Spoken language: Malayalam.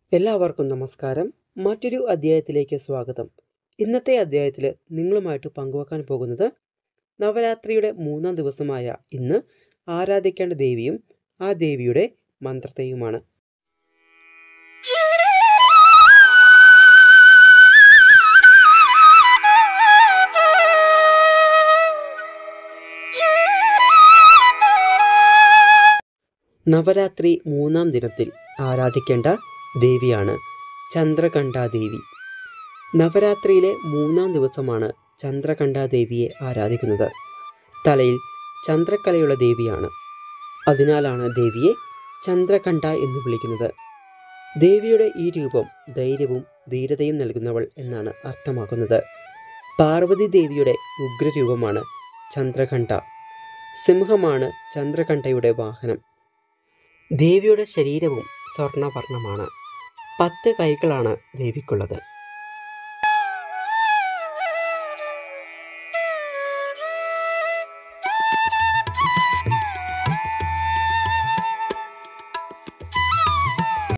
എല്ലാവർക്കും നമസ്കാരം മറ്റൊരു അധ്യായത്തിലേക്ക് സ്വാഗതം ഇന്നത്തെ അധ്യായത്തിൽ നിങ്ങളുമായിട്ട് പങ്കുവെക്കാൻ പോകുന്നത് നവരാത്രിയുടെ മൂന്നാം ദിവസമായ ഇന്ന് ആരാധിക്കേണ്ട ദേവിയും ആ ദേവിയുടെ മന്ത്രത്തെയുമാണ് നവരാത്രി മൂന്നാം ദിനത്തിൽ ആരാധിക്കേണ്ട ദേവിയാണ് ചന്ദ്രകണ്ഠാദേവി നവരാത്രിയിലെ മൂന്നാം ദിവസമാണ് ചന്ദ്രകണ്ഠാദേവിയെ ആരാധിക്കുന്നത് തലയിൽ ചന്ദ്രക്കലയുള്ള ദേവിയാണ് അതിനാലാണ് ദേവിയെ ചന്ദ്രകണ്ഠ എന്ന് വിളിക്കുന്നത് ദേവിയുടെ ഈ രൂപം ധൈര്യവും ധീരതയും നൽകുന്നവൾ എന്നാണ് അർത്ഥമാക്കുന്നത് പാർവതി ദേവിയുടെ ഉഗ്രരൂപമാണ് ചന്ദ്രകണ്ഠ സിംഹമാണ് ചന്ദ്രകണ്ഠയുടെ വാഹനം ദേവിയുടെ ശരീരവും സ്വർണ്ണവർണ്ണമാണ് പത്ത് കൈകളാണ് ദേവിക്കുള്ളത്